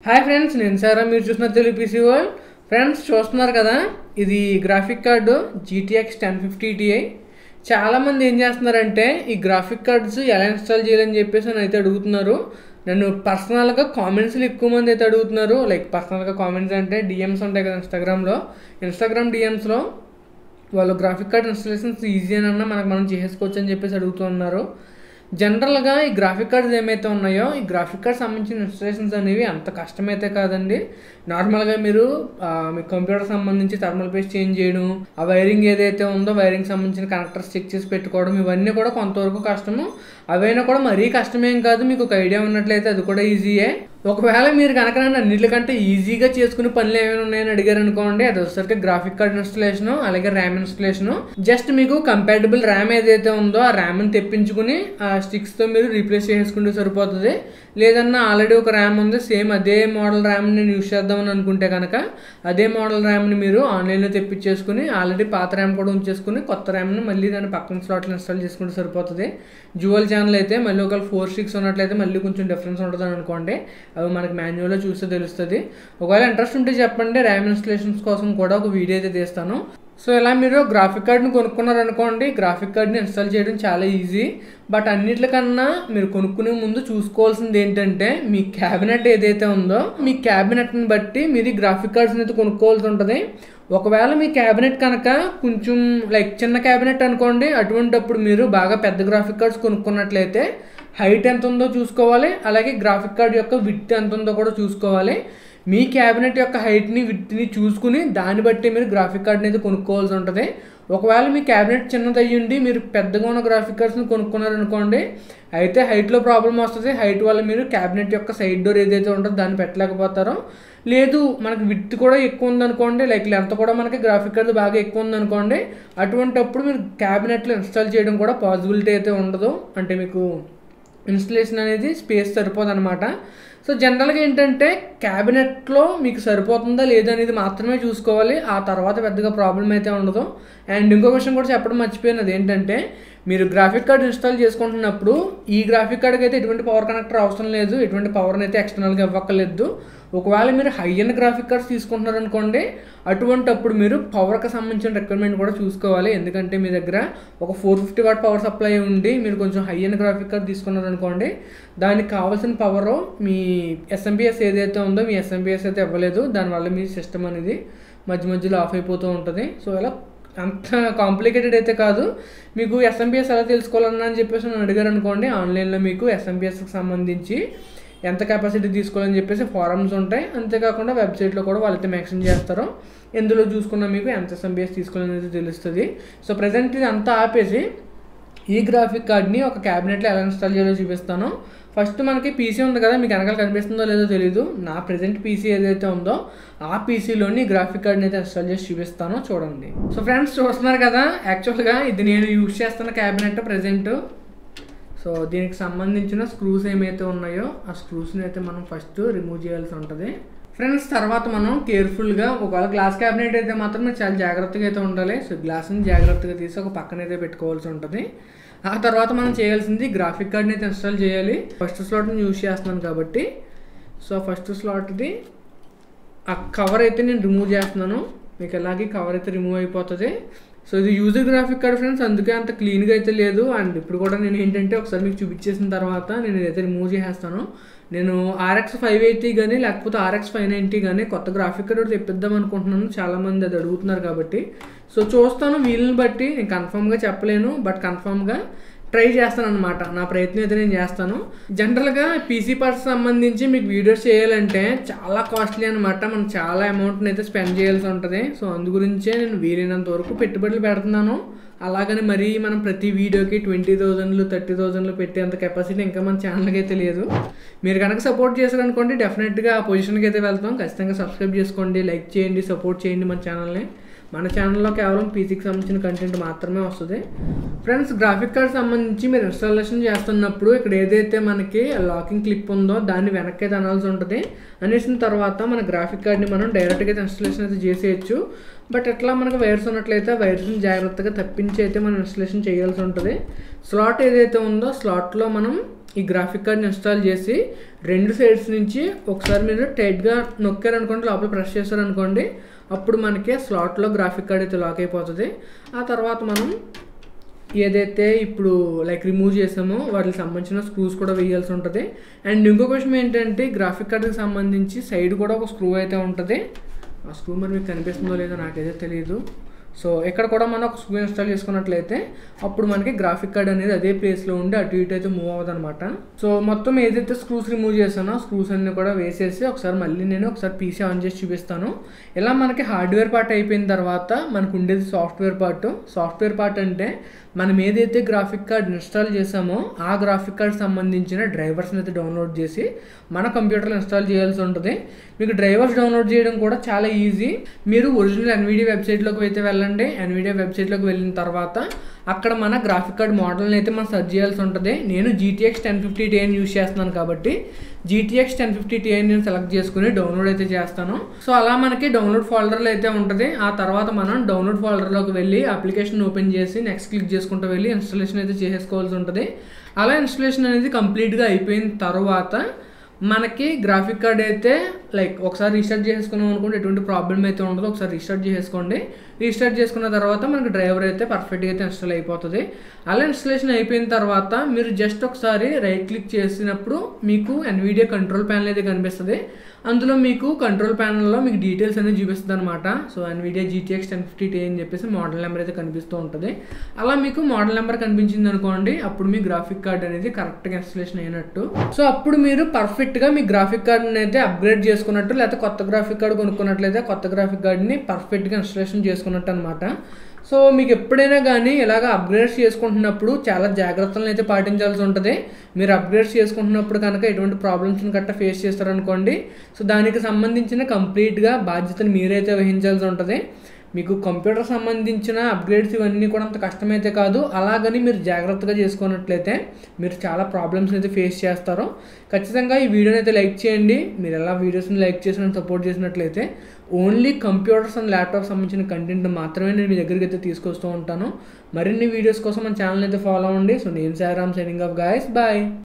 hi friends నేను సారా మీరు చూస్తున్నారు తెలుగు పీసీ వరల్డ్ ఫ్రెండ్స్ చూస్తున్నారు కదా ఇది graphic card GTX ten fifty TI చాలామంది ఏం చేస్తున్నారంటే ఈ గ్రాఫిక్ కార్డ్స్ ఎలా ఇన్స్టాల్ చేయాలని చెప్పేసి నన్ను అయితే అడుగుతున్నారు నన్ను పర్సనల్గా కామెంట్స్లో ఎక్కువ మంది అయితే అడుగుతున్నారు లైక్ పర్సనల్గా కామెంట్స్ అంటే డిఎమ్స్ ఉంటాయి కదా ఇన్స్టాగ్రామ్లో ఇన్స్టాగ్రామ్ డిఎమ్స్లో వాళ్ళు గ్రాఫిక్ కార్డ్ ఇన్స్టాలేషన్స్ ఈజీ అని అన్నా మనకు మనం చేసుకోవచ్చు అని చెప్పేసి అడుగుతూ ఉన్నారు జనరల్గా ఈ గ్రాఫిక్ కార్డ్స్ ఏమైతే ఉన్నాయో ఈ గ్రాఫిక్ కార్డ్ సంబంధించిన ఇన్స్టాలేషన్స్ అనేవి అంత కష్టమైతే కాదండి నార్మల్గా మీరు ఆ, మీ కంప్యూటర్ సంబంధించి థర్మల్ పేస్ట్ చేంజ్ చేయడం ఆ వైరింగ్ ఏదైతే ఉందో వైరింగ్ సంబంధించిన కనెక్టర్స్ చెక్ చేసి పెట్టుకోవడం ఇవన్నీ కూడా కొంతవరకు కష్టము అవైనా కూడా మరీ కష్టమేం కాదు మీకు ఒక ఐడియా ఉన్నట్లయితే అది కూడా ఈజీయే ఒకవేళ మీరు కనుక నన్ను అన్నిటికంటే ఈజీగా చేసుకునే పనులు ఏమైనా ఉన్నాయని అడిగారు అనుకోండి అది వచ్చేసరికి గ్రాఫిక్ కార్డ్ ఇన్స్టలేషన్ అలాగే ర్యామ్ ఇన్స్టలేషన్ జస్ట్ మీకు కంపాటబుల్ ర్యామ్ ఏదైతే ఉందో ఆ ర్యామ్ని తెప్పించుకుని ఆ స్టిక్స్తో మీరు రీప్లేస్ చేసుకుంటే సరిపోతుంది లేదన్నా ఆల్రెడీ ఒక ర్యామ్ ఉంది సేమ్ అదే మోడల్ ర్యామ్ నేను యూస్ చేద్దామని అనుకుంటే కనుక అదే మోడల్ ర్యామ్ని మీరు ఆన్లైన్లో తెప్పించేసుకుని ఆల్రెడీ పాత ర్యామ్ కూడా ఉంచేసుకుని కొత్త ర్యామ్ని మళ్ళీ దాని పక్కన స్లాట్లో ఇన్స్టాల్ చేసుకుంటే సరిపోతుంది జువల్ ఛానల్ అయితే మళ్ళీ ఒకవేళ ఫోర్ స్టిక్స్ ఉన్నట్లయితే మళ్ళీ కొంచెం డిఫరెన్స్ ఉంటుంది అనుకోండి అవి మనకి మాన్యువల్లో చూస్తే తెలుస్తుంది ఒకవేళ ఇంట్రెస్ట్ ఉంటే చెప్పండి ర్యామ్ ఇన్స్టలేషన్స్ కోసం కూడా ఒక వీడియో అయితే తీస్తాను సో ఇలా మీరు గ్రాఫిక్ కార్డ్ని కొనుక్కున్నారనుకోండి గ్రాఫిక్ కార్డ్ని ఇన్స్టాల్ చేయడం చాలా ఈజీ బట్ అన్నిటికన్నా మీరు కొనుక్కునే ముందు చూసుకోవాల్సింది ఏంటంటే మీ క్యాబినెట్ ఏదైతే ఉందో మీ క్యాబినెట్ని బట్టి మీరు ఈ గ్రాఫిక్ కార్డ్స్ని అయితే కొనుక్కోవాల్సి ఉంటుంది ఒకవేళ మీ క్యాబినెట్ కనుక కొంచెం లైక్ చిన్న క్యాబినెట్ అనుకోండి అటువంటప్పుడు మీరు బాగా పెద్ద గ్రాఫిక్ కార్డ్స్ కొనుక్కున్నట్లయితే హైట్ ఎంత ఉందో చూసుకోవాలి అలాగే గ్రాఫిక్ కార్డ్ యొక్క విత్ ఎంత ఉందో కూడా చూసుకోవాలి మీ క్యాబినెట్ యొక్క హైట్ని విత్ని చూసుకుని దాన్ని బట్టి మీరు గ్రాఫిక్ కార్డ్ని అయితే కొనుక్కోవాల్సి ఉంటుంది ఒకవేళ మీ క్యాబినెట్ చిన్నది అయ్యుండి మీరు పెద్దగా ఉన్న గ్రాఫిక్ కార్డ్స్ని కొనుక్కున్నారనుకోండి అయితే హైట్లో ప్రాబ్లం వస్తుంది హైట్ వల్ల మీరు క్యాబినెట్ యొక్క సైడ్ డోర్ ఏదైతే ఉంటుందో దాన్ని పెట్టలేకపోతారో లేదు మనకి విత్ కూడా ఎక్కువ ఉందనుకోండి లైక్ లెంత్ కూడా మనకి గ్రాఫిక్ కార్డ్ బాగా ఎక్కువ ఉందనుకోండి అటువంటప్పుడు మీరు క్యాబినెట్లో ఇన్స్టాల్ చేయడం కూడా పాసిబిలిటీ అయితే ఉండదు అంటే మీకు ఇన్స్టలేషన్ అనేది స్పేస్ సరిపోదు అనమాట సో జనరల్గా ఏంటంటే క్యాబినెట్లో మీకు సరిపోతుందా లేదా అనేది మాత్రమే చూసుకోవాలి ఆ తర్వాత పెద్దగా ప్రాబ్లం అయితే ఉండదు అండ్ ఇంకో విషయం కూడా చెప్పడం మర్చిపోయినది ఏంటంటే మీరు గ్రాఫిక్ కార్డ్ ఇన్స్టాల్ చేసుకుంటున్నప్పుడు ఈ గ్రాఫిక్ కార్డ్కి అయితే ఎటువంటి పవర్ కనెక్టర్ అవసరం లేదు ఎటువంటి పవర్ని అయితే ఎక్స్టర్నల్గా ఇవ్వక్కర్లేదు ఒకవేళ మీరు హై ఎండ్ గ్రాఫిక్ కార్డ్స్ తీసుకుంటున్నారనుకోండి అటువంటి అప్పుడు మీరు పవర్కి సంబంధించిన రిక్వైర్మెంట్ కూడా చూసుకోవాలి ఎందుకంటే మీ దగ్గర ఒక four fifty watt power supply ఉండి మీరు కొంచెం హై ఎండ్ గ్రాఫిక్ కార్డ్ తీసుకున్నారనుకోండి దానికి కావాల్సిన పవర్ మీ ఎస్ఎంబిఎస్ ఏదైతే ఉందో మీ ఎస్ఎంబిఎస్ అయితే ఇవ్వలేదు దానివల్ల మీ సిస్టమ్ అనేది మధ్య మధ్యలో ఆఫ్ అయిపోతూ ఉంటుంది సో ఇలా అంత కాంప్లికేటెడ్ అయితే కాదు మీకు ఎస్ఎంబిఎస్ ఎలా తెలుసుకోవాలన్నా అని చెప్పేసి నన్ను అడిగారు అనుకోండి ఆన్లైన్లో మీకు ఎస్ఎంబిఎస్కి సంబంధించి ఎంత కెపాసిటీ తీసుకోవాలని చెప్పేసి ఫారమ్స్ ఉంటాయి అంతేకాకుండా వెబ్సైట్లో కూడా వాళ్ళైతే మెన్షన్ చేస్తారో ఎందులో చూసుకున్నా మీకు ఎంత ఎస్ఎంబిఎస్ తీసుకోవాలనేది తెలుస్తుంది సో ప్రజెంట్ ఇది అంతా ఆపేసి ఈ గ్రాఫిక్ కార్డ్ని ఒక క్యాబినెట్లో ఎలా ఇన్స్టాల్ చేయాలో చూపిస్తాను ఫస్ట్ మనకి పీసీ ఉంది కదా మీకు వెనకాల కనిపిస్తుందో లేదో తెలియదు నా ప్రజెంట్ పీసీ ఏదైతే ఉందో ఆ పీసీలోని గ్రాఫిక్ కార్డ్ని అయితే ఇన్స్టాల్ చేసి చూపిస్తాను చూడండి సో ఫ్రెండ్స్ చూస్తున్నారు కదా యాక్చువల్గా ఇది నేను యూజ్ చేస్తున్న క్యాబినెట్ ప్రజెంట్ సో దీనికి సంబంధించిన స్క్రూస్ ఏమైతే ఉన్నాయో ఆ స్క్రూస్ని అయితే మనం ఫస్ట్ రిమూవ్ చేయాల్సి ఉంటుంది ఫ్రెండ్స్ తర్వాత మనం కేర్ఫుల్గా ఒకవేళ గ్లాస్ క్యాబినెట్ అయితే మాత్రం మీరు చాలా జాగ్రత్తగా అయితే ఉండాలి సో గ్లాస్ని జాగ్రత్తగా తీసి ఒక పక్కన అయితే పెట్టుకోవాల్సి ఉంటుంది ఆ తర్వాత మనం చేయాల్సింది గ్రాఫిక్ కార్డ్ని అయితే ఇన్స్టాల్ చేయాలి ఫస్ట్ స్లాట్ని యూజ్ చేస్తున్నాను కాబట్టి సో ఫస్ట్ స్లాట్ది ఆ కవర్ అయితే నేను రిమూవ్ చేస్తున్నాను మీకు ఎలాగే కవర్ అయితే రిమూవ్ అయిపోతుంది సో ఇది యూజర్ గ్రాఫిక్ కార్డ్ ఫ్రెండ్స్ అందుకే అంత క్లీన్గా అయితే లేదు అండ్ ఇప్పుడు కూడా నేను ఏంటంటే ఒకసారి మీకు చూపించేసిన తర్వాత నేను ఇదైతే రిమూవ్ చేసేస్తాను నేను ఆర్ఎక్స్ ఫైవ్ ఎయిటీ కానీ లేకపోతే ఆర్ఎక్స్ ఫైవ్ నైంటీ కానీ కొత్త గ్రాఫిక్ కార్డ్ ఒకటి తెప్పిద్దాం అనుకుంటున్నాను చాలామంది అది అడుగుతున్నారు కాబట్టి సో చూస్తాను వీళ్ళని బట్టి నేను కన్ఫామ్గా చెప్పలేను బట్ కన్ఫామ్గా ట్రై చేస్తాను అనమాట నా ప్రయత్నం అయితే నేను చేస్తాను జనరల్గా పీసీ పార్ట్స్ సంబంధించి మీకు వీడియోస్ చేయాలంటే చాలా కాస్ట్లీ అనమాట మనం చాలా అమౌంట్ని అయితే స్పెండ్ చేయాల్సి ఉంటుంది సో అందు గురించే నేను వీలైనంత వరకు పెట్టుబడులు పెడుతున్నాను అలాగని మరీ మనం ప్రతి వీడియోకి ట్వంటీ థౌజండ్లు థర్టీ థౌజండ్లు పెట్టేంత కెపాసిటీ ఇంకా మన ఛానల్కి అయితే లేదు మీరు కనుక సపోర్ట్ చేశారనుకోండి డెఫినెట్గా ఆ పొజిషన్కి అయితే వెళ్తాం ఖచ్చితంగా సబ్స్క్రైబ్ చేసుకోండి లైక్ చేయండి సపోర్ట్ చేయండి మన ఛానల్ని మన ఛానల్లో కేవలం పీసీకి సంబంధించిన కంటెంట్ మాత్రమే వస్తుంది ఫ్రెండ్స్ గ్రాఫిక్ కార్డ్ సంబంధించి మీరు ఇన్స్టాలేషన్ చేస్తున్నప్పుడు ఇక్కడ ఏదైతే మనకి లాకింగ్ క్లిప్ ఉందో దాన్ని వెనక్కి అయితే అనాల్సి ఉంటుంది అనేసిన తర్వాత మన గ్రాఫిక్ కార్డ్ని మనం డైరెక్ట్గా అయితే ఇన్స్టాలేషన్ అయితే చేసేయచ్చు బట్ ఎట్లా మనకు వైర్స్ ఉన్నట్లయితే వైర్స్ని జాగ్రత్తగా తప్పించి అయితే మనం ఇన్స్టాలేషన్ చేయాల్సి ఉంటుంది స్లాట్ ఏదైతే ఉందో స్లాట్లో మనం ఈ గ్రాఫిక్ కార్డ్ని ఇన్స్టాల్ చేసి రెండు సైడ్స్ నుంచి ఒకసారి మీరు టైట్గా నొక్కారనుకోండి లోపల ప్రెస్ చేశారనుకోండి అప్పుడు మనకి స్లాట్లో గ్రాఫిక్ కార్డ్ అయితే లాక్ అయిపోతుంది ఆ తర్వాత మనం ఏదైతే ఇప్పుడు లైక్ రిమూవ్ చేసామో వాటికి సంబంధించిన స్క్రూస్ కూడా వేయాల్సి ఉంటుంది అండ్ ఇంకొక విషయం ఏంటంటే గ్రాఫిక్ కార్డ్కి సంబంధించి సైడ్ కూడా ఒక స్క్రూ అయితే ఉంటుంది ఆ స్క్రూ మరి మీకు కనిపిస్తుందో లేదో నాకైతే తెలియదు సో ఇక్కడ కూడా మనం ఒక స్క్రూ ఇన్స్టాల్ చేసుకున్నట్లయితే అప్పుడు మనకి గ్రాఫిక్ కార్డ్ అనేది అదే ప్లేస్లో ఉండి అటు ఇటు అయితే మూవ్ అవ్వదు అనమాట సో మొత్తం ఏదైతే స్క్రూస్ రిమూవ్ చేశానో స్క్రూస్ అన్ని కూడా వేసేసి ఒకసారి మళ్ళీ నేను ఒకసారి పీసీ ఆన్ చేసి చూపిస్తాను ఇలా మనకి హార్డ్వేర్ పార్ట్ అయిపోయిన తర్వాత మనకు ఉండేది సాఫ్ట్వేర్ పార్ట్ సాఫ్ట్వేర్ పార్ట్ అంటే మనం ఏదైతే గ్రాఫిక్ కార్డ్ ఇన్స్టాల్ చేసామో ఆ గ్రాఫిక్ కార్డ్ సంబంధించిన డ్రైవర్స్ని అయితే డౌన్లోడ్ చేసి మన కంప్యూటర్లో ఇన్స్టాల్ చేయాల్సి ఉంటుంది మీకు డ్రైవర్స్ డౌన్లోడ్ చేయడం కూడా చాలా ఈజీ మీరు ఒరిజినల్ ఎన్విడియా వెబ్సైట్లోకి అయితే వెళ్ళండి ఎన్విడియా వెబ్సైట్లోకి వెళ్ళిన తర్వాత అక్కడ మన గ్రాఫిక్ కార్డ్ మోడల్ని అయితే మనం సెర్చ్ చేయాల్సి ఉంటుంది నేను GTX ten fifty TN use చేస్తున్నాను కాబట్టి జీటీఎక్స్ టెన్ ఫిఫ్టీ టీఎన్ నేను సెలెక్ట్ చేసుకుని డౌన్లోడ్ అయితే చేస్తాను సో అలా మనకి డౌన్లోడ్ ఫోల్డర్లో అయితే ఉంటుంది ఆ తర్వాత మనం డౌన్లోడ్ ఫోల్డర్లోకి వెళ్ళి అప్లికేషన్ ఓపెన్ చేసి నెక్స్ట్ క్లిక్ చేసుకుంటూ వెళ్ళి ఇన్స్టాలేషన్ అయితే చేసుకోవాల్సి ఉంటుంది అలా ఇన్స్టాలేషన్ అనేది కంప్లీట్గా అయిపోయిన తర్వాత మనకి గ్రాఫిక్ కార్డ్ అయితే లైక్ ఒకసారి రీస్టార్ట్ చేసుకున్నాం అనుకుంటే ఎటువంటి ప్రాబ్లం అయితే ఉండదు ఒకసారి రీస్టార్ట్ చేసుకోండి రీస్టార్ట్ చేసుకున్న తర్వాత మనకి డ్రైవర్ అయితే పర్ఫెక్ట్గా అయితే ఇన్స్టాల్ అయిపోతుంది అలా ఇన్స్టాలేషన్ అయిపోయిన తర్వాత మీరు జస్ట్ ఒకసారి రైట్ క్లిక్ చేసినప్పుడు మీకు ఎన్విడియా కంట్రోల్ ప్యానల్ అయితే కనిపిస్తుంది అందులో మీకు కంట్రోల్ ప్యానల్లో మీకు డీటెయిల్స్ అనేది చూపిస్తుంది అనమాట so Nvidia GTX ten fifty Ti అని చెప్పేసి మోడల్ నెంబర్ అయితే కనిపిస్తూ ఉంటుంది అలా మీకు మోడల్ నెంబర్ కనిపించింది అనుకోండి అప్పుడు మీ గ్రాఫిక్ కార్డ్ అనేది కరెక్ట్గా ఇన్స్టలేషన్ అయినట్టు సో అప్పుడు మీరు పర్ఫెక్ట్గా మీ గ్రాఫిక్ కార్డ్ని అయితే అప్గ్రేడ్ చేసుకున్నట్టు లేకపోతే కొత్త గ్రాఫిక్ కార్డ్ కొనుక్కున్నట్లయితే కొత్త గ్రాఫిక్ కార్డ్ని పర్ఫెక్ట్గా ఇన్స్టలేషన్ చేసుకున్నట్టు అనమాట సో మీకు ఎప్పుడైనా కానీ ఇలాగ అప్గ్రేడ్స్ చేసుకుంటున్నప్పుడు చాలా జాగ్రత్తలను అయితే పాటించాల్సి ఉంటుంది మీరు అప్గ్రేడ్స్ చేసుకుంటున్నప్పుడు కనుక ఎటువంటి ప్రాబ్లమ్స్ని గట్టా ఫేస్ చేస్తారనుకోండి సో దానికి సంబంధించిన కంప్లీట్గా బాధ్యతను మీరైతే వహించాల్సి ఉంటుంది మీకు కంప్యూటర్ సంబంధించిన అప్గ్రేడ్స్ ఇవన్నీ కూడా అంత కష్టమైతే కాదు అలాగని మీరు జాగ్రత్తగా చేసుకున్నట్లయితే మీరు చాలా ప్రాబ్లమ్స్ అయితే ఫేస్ చేస్తారు ఖచ్చితంగా ఈ వీడియోని అయితే లైక్ చేయండి మీరు ఎలా వీడియోస్ని లైక్ చేసిన సపోర్ట్ చేసినట్లయితే ఓన్లీ కంప్యూటర్స్ అండ్ ల్యాప్టాప్ సంబంధించిన కంటెంట్ మాత్రమే నేను మీ దగ్గరికి అయితే తీసుకొస్తూ ఉంటాను మరిన్ని వీడియోస్ కోసం మన ఛానల్ అయితే ఫాలో అవ్వండి సో నేను Saram signing off guys bye